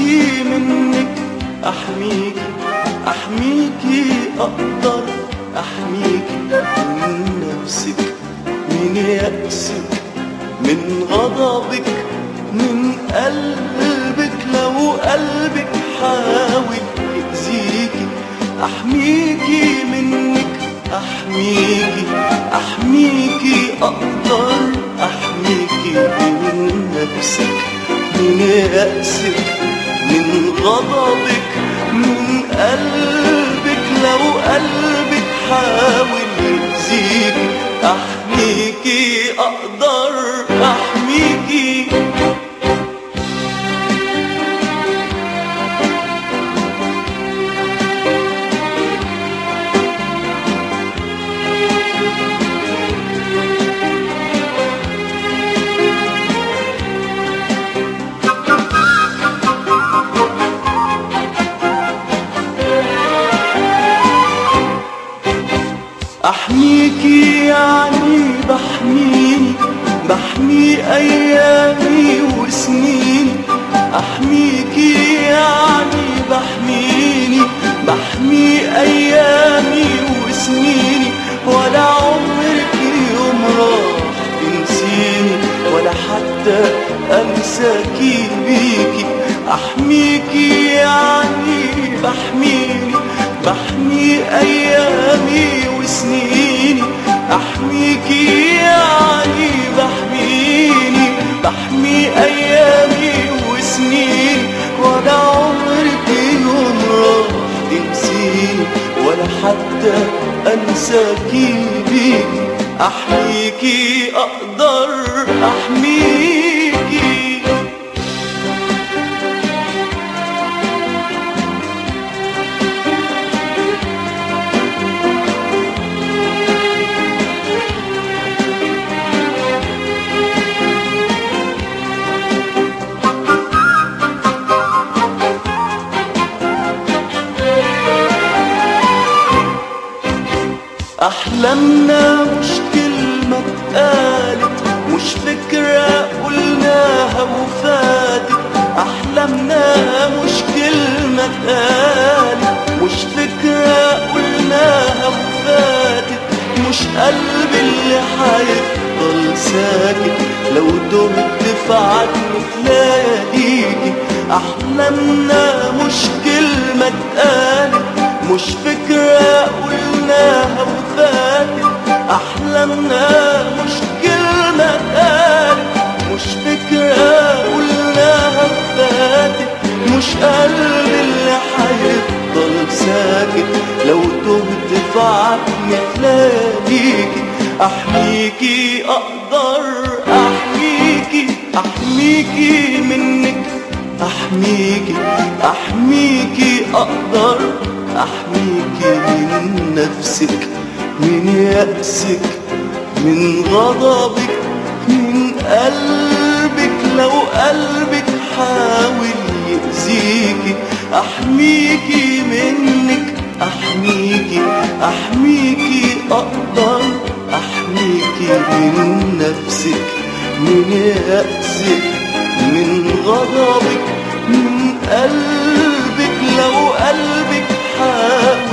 احميكي منك احميكي احميكي اقدر احميكي من نفسك من يأسك من غضبك من قلبك لو قلبك حاول يأذيكي احميكي منك احميكي احميكي اقدر احميكي من نفسك من يأسك من غضبك من قلبك لو قلبك حاول يأذيك احميكي اقدر احميكي احميكي يعني بحميني بحمي ايامي وسنيني احميكي يعني بحميني بحمي ايامي وسنيني ولا عمرك يوم راح تنسيني ولا حتى انساكي بيكي احميكي يعني بحميني بحمي ايامي وسنيني احميكي يعني بحميني بحمي ايامي وسنيني ولا عمرك يوم راح تنسيني ولا حتى انساكي بيكي احميكي اقدر احميكي أحلامنا مش كلمة اتقالت مش فكرة قلناها وفاتت أحلامنا مش كلمة اتقالت مش فكرة قلناها وفاتت مش قلبي اللي هيفضل ساكت لو دمت في عدم تلاقيكي أحلامنا مش كلمة اتقالت مش فكرة قلناها وفاتت أحلامنا مش كلمة اتقالت مش فكرة قلناها وفاتت مش قلبي اللي هيفضل ساكت لو تهت في عتمة تلاقيكي أحميكي أقدر أحميكي أحميكي منك أحميكي أحميكي أقدر أحميكي من نفسك من يأسك من غضبك من قلبك لو قلبك حاول يأذيكي أحميكي منك أحميكي أحميكي أقدر أحميكي من نفسك من يأسك من غضبك من قلبك لو قلبك حاول